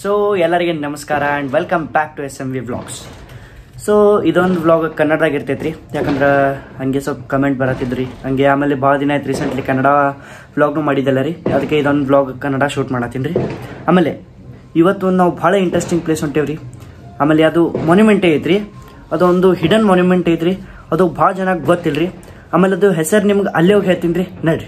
so ಎಲ್ಲರಿಗೆ ನಮಸ್ಕಾರ and welcome back to S M V vlogs so ಇದೊಂದು vlog ಕನ್ನಡದಾಗ ಇರ್ತೈತ್ರಿ ಯಾಕಂದ್ರೆ ಹಂಗೆ ಸ್ವಲ್ಪ ಕಮೆಂಟ್ ಬರತ್ತಿದ್ರಿ ಹಂಗೆ ಆಮೇಲೆ ಭಾಳ ದಿನ ಆಯ್ತು ರೀಸೆಂಟ್ಲಿ ಕನ್ನಡ ವ್ಲಾಗ್ನು ಮಾಡಿದ್ದಲ್ಲ ರೀ ಅದಕ್ಕೆ ಇದೊಂದು ವ್ಲಾಗ್ ಕನ್ನಡ ಶೂಟ್ ಮಾಡತ್ತೀನಿ ರೀ ಆಮೇಲೆ ಇವತ್ತು ಒಂದು ನಾವು ಭಾಳ ಇಂಟ್ರೆಸ್ಟಿಂಗ್ ಪ್ಲೇಸ್ ಹೊಂಟೇವ್ರಿ ಆಮೇಲೆ ಅದು ಮೊನ್ಯುಮೆಂಟೇ ಐತ್ರಿ ಅದೊಂದು ಹಿಡನ್ ಮೊನ್ಯುಮೆಂಟ್ ಐತ್ರಿ ಅದು ಭಾಳ ಜನಕ್ಕೆ ಗೊತ್ತಿಲ್ರಿ ಆಮೇಲೆ ಅದು ಹೆಸರು ನಿಮ್ಗೆ ಅಲ್ಲೇ ಹೋಗಿ ಹೇಳ್ತೀನಿ ರೀ ನಡ್ರಿ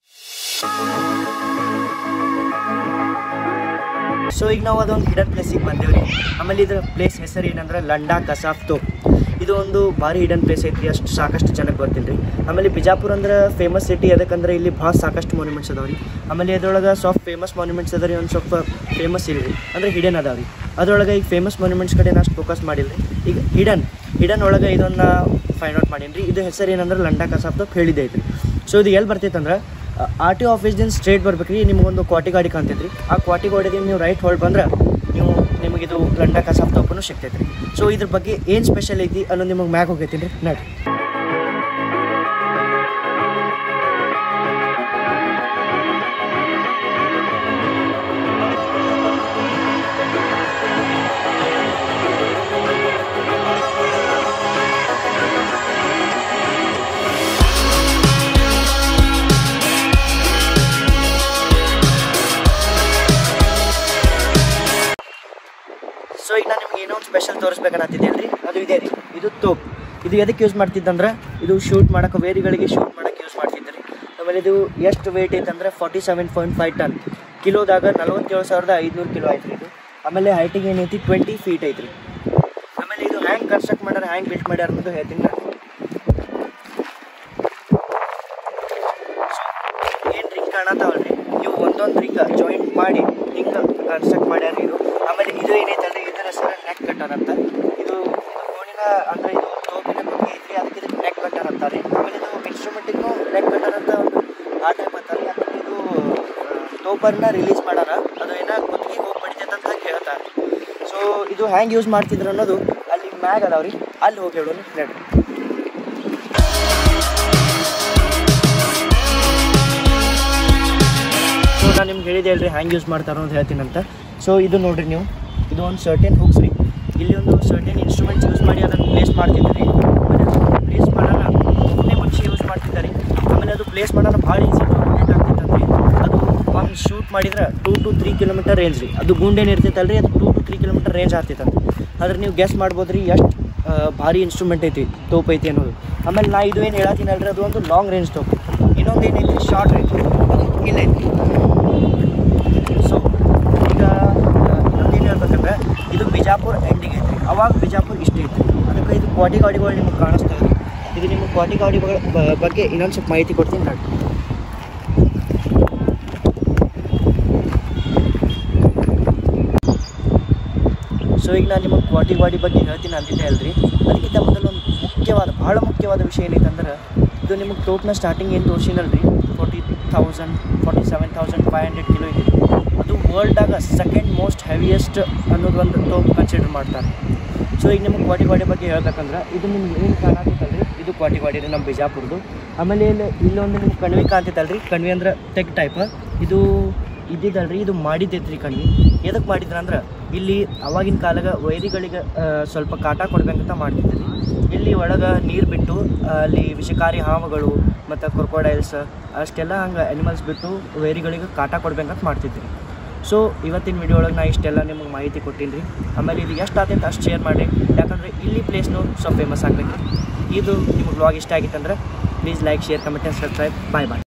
ಸೊ ಈಗ ನಾವು ಅದೊಂದು ಹಿಡನ್ ಪ್ಲೇಸಿಗೆ ಬಂದೇವ್ರಿ ಆಮೇಲೆ ಇದ್ರ ಪ್ಲೇಸ್ ಹೆಸರು ಏನಂದ್ರೆ ಲಂಡಾ ಕಸಾಫ್ ತೋಪ್ ಇದು ಒಂದು ಭಾರಿ ಹಿಡನ್ ಪ್ಲೇಸ್ ಐತ್ರಿ ಅಷ್ಟು ಸಾಕಷ್ಟು ಜನಕ್ಕೆ ಗೊತ್ತಿಲ್ಲ ರೀ ಆಮೇಲೆ ಬಿಜಾಪುರ ಅಂದ್ರೆ ಫೇಮಸ್ ಸಿಟಿ ಅದಕ್ಕಂದ್ರೆ ಇಲ್ಲಿ ಭಾಳ ಸಾಕಷ್ಟು ಮಾನ್ಯುಮೆಂಟ್ಸ್ ಅದಾವ ರೀ ಆಮೇಲೆ ಅದ್ರೊಳಗೆ ಸ್ವಲ್ಪ ಫೇಮಸ್ ಮಾನ್ಯುಮೆಂಟ್ಸ್ ಅದ ರೀ ಒಂದು ಸ್ವಲ್ಪ ಫೇಮಸ್ ಇಲ್ಲ ರೀ ಅಂದರೆ ಹಿಡನ್ ಅದಾವ ರೀ ಅದ್ರೊಳಗೆ ಈಗ ಫೇಮಸ್ ಮಾನ್ಯುಮೆಂಟ್ಸ್ ಕಡೆ ಅಷ್ಟು ಫೋಕಸ್ ಮಾಡಿಲ್ಲ ರೀ ಈಗ ಹಿಡನ್ ಹಿಡನ್ ಒಳಗೆ ಇದನ್ನ ಫೈಂಡ್ ಔಟ್ ಮಾಡೀನಿ ರೀ ಇದು ಹೆಸರು ಏನಂದ್ರೆ ಲಂಡಾ ಕಸಾಫ್ ತೋಪ್ ಹೇಳಿದೆ ಐತ್ರಿ ಸೊ ಇದು ಎಲ್ಲಿ ಬರ್ತೈತೆ ಅಂದ್ರೆ ಆರ್ ಟಿ ಆಫೀಸ್ದಿಂದ ಸ್ಟ್ರೇಟ್ ಬರ್ಬೇಕು ರೀ ನಿಮಗೊಂದು ಕ್ವಾಟಿ ಗಾಡಿ ಕಾಣ್ತೈತೆ ರೀ ಆ ಕ್ವಾಟಿ ಗಾಡಿದಿಂದ ನೀವು ರೈಟ್ ಹೊಳ್ ಬಂದ್ರೆ ನೀವು ನಿಮಗಿದು ಲಂಡ ಕಸಾಫ್ ತಪ್ಪನು ಸಿಗ್ತೈತೆ ರೀ ಸೊ ಇದ್ರ ಬಗ್ಗೆ ಏನು ಸ್ಪೆಷಲ್ ಐತಿ ಅನ್ನೋದು ನಿಮಗೆ ಮ್ಯಾಗ್ ಹೋಗೈತೀನಿ ರೀ ನಡ್ರಿ ಸೊ ಈಗ ನಾನು ನಿಮ್ಗೆ ಏನೋ ಒಂದು ಸ್ಪೆಷಲ್ ತೋರಿಸ್ಬೇಕನ್ನತ್ತಿದ್ದೆ ರೀ ಅದು ಇದೆ ರೀ ಇದು ತೋಪ್ ಇದು ಎದಕ್ಕೆ ಯೂಸ್ ಮಾಡ್ತಿದ್ದಂದ್ರೆ ಇದು ಶೂಟ್ ಮಾಡಕ್ಕೆ ವೇರಿಗಳಿಗೆ ಶೂಟ್ ಮಾಡಕ್ಕೆ ಯೂಸ್ ಮಾಡ್ತಿದ್ದೆ ರೀ ಆಮೇಲೆ ಇದು ಎಷ್ಟು ವೆಯ್ಟ್ ಐತೆ ಅಂದ್ರೆ forty seven point five ton ಕಿಲೋದಾಗ ನಲವತ್ತೇಳು ಸಾವಿರದ ಐದುನೂರು ಕಿಲೋ ಐತ್ರಿ ಇದು ಆಮೇಲೆ ಹೈಟಿಗೆ ಏನೈತಿ ಟ್ವೆಂಟಿ ಫೀಟ್ ಐತ್ರಿ ಆಮೇಲೆ ಇದು ಹ್ಯಾಂಗ್ ಕನ್ಸ್ಟ್ರಕ್ಟ್ ಮಾಡ್ಯಾರ ಹ್ಯಾಂಗ್ ಬಿಲ್ಟ್ ಮಾಡ್ಯಾರ ಅನ್ನೋದು ಹೇಳ್ತೀನಿ ನಾನು ಏನು ರಿಂಗ್ ಕಾಣತಾವಲ್ರಿ ಇವು ಒಂದೊಂದು ರಿಂಗ್ ಜಾಯಿಂಟ್ ಮಾಡಿ ಹಿಂಗೆ ಕನ್ಸ್ಟ್ರಕ್ಟ್ ಮಾಡ್ಯಾರ ಇದು ಆಮೇಲೆ ಇದು ಏನೈತಲ್ರಿ ಇದರ ಹೆಸರು ನೆಕ್ ಕಟ್ಟರ್ ಅಂತ ಇದು ಫೋನಿನ ಅಂದ್ರೆ ಇದು ತೋಪಿನ ಬಗ್ಗೆ ಐತ್ರಿ ಅದಕ್ಕೆ ಇದಕ್ಕೆ ನೆಕ್ ಕಟ್ಟರ್ ಅಂತಾರೆ ಆಮೇಲೆ ಇದು ಇನ್ಸ್ಟ್ರೂಮೆಂಟಿಗೂ ನೆಕ್ ಕಟ್ಟರ್ ಅಂತ ಒಂದು ಆ ಟೈಪ್ ಅಂತಾರೆ ಯಾಕಂದ್ರೆ ಇದು ತೋಪರ್ನ ರಿಲೀಸ್ ಮಾಡಾರ ಅದು ಏನೋ ಕುತ್ತಿಗೆ ಹೋಗಿ ಬಡಿತೈತೆ ಅಂತ ಹೇಳ್ತಾರೆ ಸೊ ಇದು ಹ್ಯಾಂಗೆ ಯೂಸ್ ಮಾಡ್ತಿದ್ರು ಅನ್ನೋದು ಅಲ್ಲಿ ಮ್ಯಾಗ್ ಅದಾವ್ರಿ ಅಲ್ಲಿ ಹೋಗಿ ಹೇಳೋನು ನಡ್ರಿ ಸೊ ನಾನು ನಿಮ್ಗೆ ಹೇಳಿದೆ ಹೇಳ್ರಿ ಹ್ಯಾಂಗೆ ಯೂಸ್ ಮಾಡ್ತಾರೋ ಅಂತ ಹೇಳ್ತೀನಿ ಅಂತ ಸೊ ಇದು ನೋಡ್ರಿ ನೀವು ಇದು ಒಂದು ಸರ್ಟೆನ್ ಹುಕ್ಸ್ ರೀ ಇಲ್ಲಿ ಒಂದು ಸರ್ಟೆನ್ ಇನ್ಸ್ಟ್ರೂಮೆಂಟ್ಸ್ ಯೂಸ್ ಮಾಡಿ ಅದನ್ನು ಪ್ಲೇಸ್ ಮಾಡ್ತಿದ್ದೀರಿ ಪ್ಲೇಸ್ ಮಾಡೋಣ ಒಬ್ಬನೇ ಮನುಷ್ಯ ಯೂಸ್ ಮಾಡ್ತಿದ್ದಾರೆ ಆಮೇಲೆ ಅದು ಪ್ಲೇಸ್ ಮಾಡೋಣ ಭಾಳ ಈಸಿ ಆಗ್ತಿತ್ತಂದ್ರಿ ಅದು ಒಂದು ಶೂಟ್ ಮಾಡಿದ್ರೆ two to three kilometre range ರೀ ಅದು ಗುಂಡೇನು ಇರ್ತೈತಲ್ರಿ ಅದು two to three kilometre range ಆಗ್ತೈತಂತ ಆದ್ರೆ ನೀವು ಗೆಸ್ ಮಾಡ್ಬೋದು ರೀ ಎಷ್ಟು ಭಾರಿ ಇನ್ಸ್ಟ್ರೂಮೆಂಟ್ ಐತಿ ತೋಪ್ ಐತಿ ಅನ್ನೋದು ಆಮೇಲೆ ನಾ ಇದು ಏನು ಹೇಳತ್ತೀನಲ್ರಿ ಅದು ಒಂದು ಲಾಂಗ್ ರೇಂಜ್ ತೋಪ್ ಇನ್ನೊಂದು ಏನೈತಿ ಶಾರ್ಟ್ ರೇಂಜ್ ಇಲ್ಲೈತಿ ಸೊ ಈಗ ಇನ್ನೊಂದೇನು ಹೇಳ್ಬೇಕಂದ್ರೆ ಇದು ಬಿಜಾಪುರ ಎಂಡಿಗೆ ಐತ್ರಿ ಅವಾಗ ಬಿಜಾಪುರ ಇಷ್ಟು ಐತ್ರಿ ಅದಕ್ಕೆ ಇದು ಕ್ವಾಟಿ ಗಾಡಿಗಳು ನಿಮಗೆ ಕಾಣಿಸ್ತಾ ಇದೆ ಇದು ನಿಮಗೆ ಕ್ವಾಟಿ ಗಾಡಿಗಳ ಬ- ಬಗ್ಗೆ ಇನ್ನೊಂದು ಸ್ವಲ್ಪ ಮಾಹಿತಿ ಕೊಡ್ತೀನಿ ನೋಡಿ ಸೊ ಈಗ ನಾನು ನಿಮಗೆ ಕ್ವಾಟಿ ಗಾಡಿ ಬಗ್ಗೆ ಹೇಳ್ತೀನಿ ಅಂತಿದ್ದೆ ಅಲ್ರಿ ಅದಕ್ಕಿಂತ ಮೊದಲು ಒಂದು ಮುಖ್ಯವಾದ ಭಾಳ ಮುಖ್ಯವಾದ ವಿಷಯ ಏನೈತಂದ್ರೆ ಇದು ನಿಮಗೆ ಟೋಪ್ನ ಸ್ಟಾರ್ಟಿಂಗ್ ಏನು ತೋರಿಸಿನಲ್ರಿ forty thousand forty seven thousand five hundred kilo ಇದೆ ಅದು ವರ್ಲ್ಡ್ದಾಗ ಸೆಕೆಂಡ್ ಮೋಸ್ಟ್ ಹೆವಿಯೆಸ್ಟ್ ಅನ್ನೋದು ಒಂದು ಟೋಪ್ ಕನ್ಸಿಡರ್ ಮಾಡ್ತಾರೆ ಸೊ ಈಗ ನಿಮಗೆ ಕ್ವಾಟಿವಾಡಿ ಬಗ್ಗೆ ಹೇಳ್ಬೇಕಂದ್ರೆ ಇದು ನಿಮ್ಗೆ ಏನು ಕಾಣತ್ತಲ್ರಿ ಇದು ಕ್ವಾಟಿವಾಡಿ ರೀ ನಮ್ಮ ಬಿಜಾಪುರದು ಆಮೇಲೆ ಇಲ್ಲಿ ಇಲ್ಲೊಂದು ನಿಮ್ಗೆ ಕಣ್ವಿ ಕಾಣ್ತೈತಲ್ರಿ ಕಣ್ವಿ ಅಂದ್ರೆ ಟೆಕ್ ಟೈಪ್ ಇದು ಇದ್ದಿದ್ದಲ್ರಿ ಇದು ಮಾಡಿದ್ದೈತ್ರಿ ಕಣ್ವಿ ಎದಕ್ಕೆ ಮಾಡಿದ್ರಂದ್ರೆ ಇಲ್ಲಿ ಅವಾಗಿನ ಕಾಲಾಗ ವೈರಿಗಳಿಗೆ ಆ, ಸ್ವಲ್ಪ ಕಾಟ ಕೊಡ್ಬೇಕಂತ ಮಾಡ್ತಿದ್ರಿ ಇಲ್ಲಿ ಒಳಗೆ ನೀರು ಬಿಟ್ಟು ಆ, ಅಲ್ಲಿ ವಿಷಕಾರಿ ಹಾವುಗಳು ಮತ್ತು ಕ್ರೊಕೊಡೈಲ್ಸ್ ಅಷ್ಟೆಲ್ಲ ಹಂಗೆ ಅನಿಮಲ್ಸ್ ಬಿಟ್ಟು ವೈರಿಗಳಿಗೆ ಕಾಟ ಕೊಡ್ಬೇಕಂತ ಮಾಡ್ತಿದ್ರಿ ಸೊ ಇವತ್ತಿನ ವಿಡಿಯೋ ಒಳಗೆ ನಾ ಇಷ್ಟೆಲ್ಲ ನಿಮಗೆ ಮಾಹಿತಿ ಕೊಟ್ಟೀನಿ ರೀ ಆಮೇಲೆ ಇದು ಎಷ್ಟು ಆತೈತೆ ಅಷ್ಟು ಶೇರ್ ಮಾಡಿ ಯಾಕಂದರೆ ಇಲ್ಲಿ ಪ್ಲೇಸ್ನು ಸ್ವಲ್ಪ ಫೇಮಸ್ ಆಗಬೇಕು ಇದು ನಿಮಗೆ ವ್ಲಾಗ್ ಇಷ್ಟ ಆಗಿತ್ತಂದ್ರೆ please like share comment and subscribe bye bye